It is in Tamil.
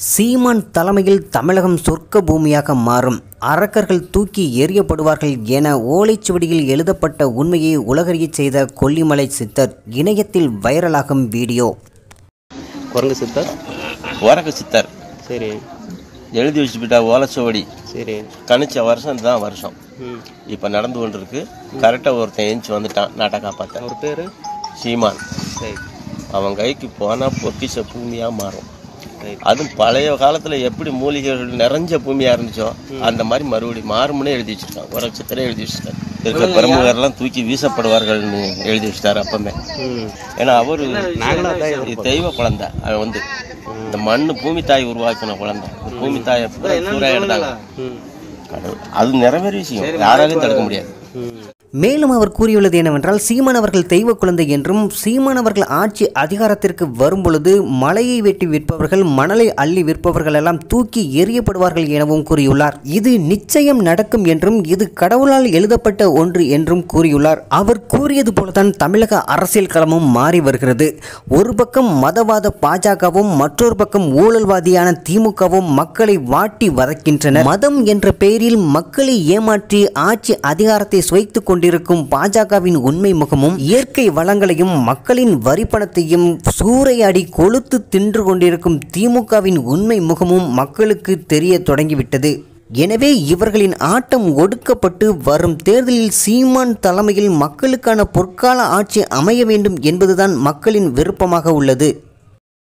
சீமான் தலைமையில் தமிழகம் சொர்க்க பூமியாக மாறும் அரக்கர்கள் தூக்கி எறியப்படுவார்கள் என ஓலைச்சுவடியில் எழுதப்பட்ட உண்மையை உலகறியச் செய்த கொல்லிமலை சித்தர் இணையத்தில் வைரலாகும் வீடியோ குரங்கு சித்தர் ஓரக சித்தர் சரி எழுதி வச்சுக்கிட்டா ஓலச்சுவடி சரி கணிச்ச வருஷம் இதுதான் வருஷம் ம் இப்போ நடந்து கொண்டிருக்கு கரெக்டாக ஒருத்தன் எழுந்துச்சு வந்துட்டான் நாட்டை காப்பாற்ற அவர் பேர் சீமான் சரி அவன் கைக்கு போனால் பொக்கிஷ பூமியாக மாறும் ரைட் அதுவும் பழைய காலத்தில் எப்படி மூலிகைகள் நிறைஞ்ச பூமியாக இருந்துச்சோ அந்த மாதிரி மறுபடியும் மாறுமுன்னே எழுதி வச்சிருக்கான் ஒரு சித்தரே எழுதி வச்சிருக்காரு இருக்க பிரமுகர்லாம் தூக்கி வீசப்படுவார்கள்னு எழுதி வச்சிட்டாரு அப்பமே ம் ஏன்னா அவரு நாங்களா தான் இது தெய்வ குழந்தை அவன் வந்து இந்த மண்ணு பூமி தாய் உருவாக்கின குழந்தை இந்த பூமி தாயை சூறாக எடுத்தாங்க ம் கடவுள். அது நிறைவேறிய விஷயம் யாராலையும் தடுக்க முடியாது ம் மேலும் அவர் கூறியுள்ளது என்னவென்றால் சீமான் அவர்கள் தெய்வ குழந்தை என்றும் சீமான் அவர்கள் ஆட்சி அதிகாரத்திற்கு வரும்பொழுது மலையை வெட்டி விற்பவர்கள் மணலை அள்ளி விற்பவர்கள் எல்லாம் தூக்கி எறியப்படுவார்கள் எனவும் கூறியுள்ளார் இது நிச்சயம் நடக்கும் என்றும் இது கடவுளால் எழுதப்பட்ட ஒன்று என்றும் கூறியுள்ளார் அவர் கூறியது போலதான் தமிழக அரசியல் களமும் மாறி வருகிறது ஒரு பக்கம் மதவாத பாஜகவும் மற்றொரு பக்கம் ஊழல்வாதியான திமுகவும் மக்களை வாட்டி வதக்கின்றனர் மதம் என்ற பெயரில் மக்களை ஏமாற்றி ஆட்சி அதிகாரத்தை சுவைத்துக் கொண்டிருக்கும் பாஜகவின் உண்மை முகமும் இயற்கை வளங்களையும் மக்களின் வரிப்பணத்தையும் சூறையாடி கொளுத்து தின்று கொண்டிருக்கும் திமுகவின் உண்மை முகமும் மக்களுக்கு தெரிய தொடங்கிவிட்டது எனவே இவர்களின் ஆட்டம் ஒடுக்கப்பட்டு வரும் தேர்தலில் சீமான் தலைமையில் மக்களுக்கான பொற்கால ஆட்சி அமைய வேண்டும் என்பதுதான் மக்களின் விருப்பமாக உள்ளது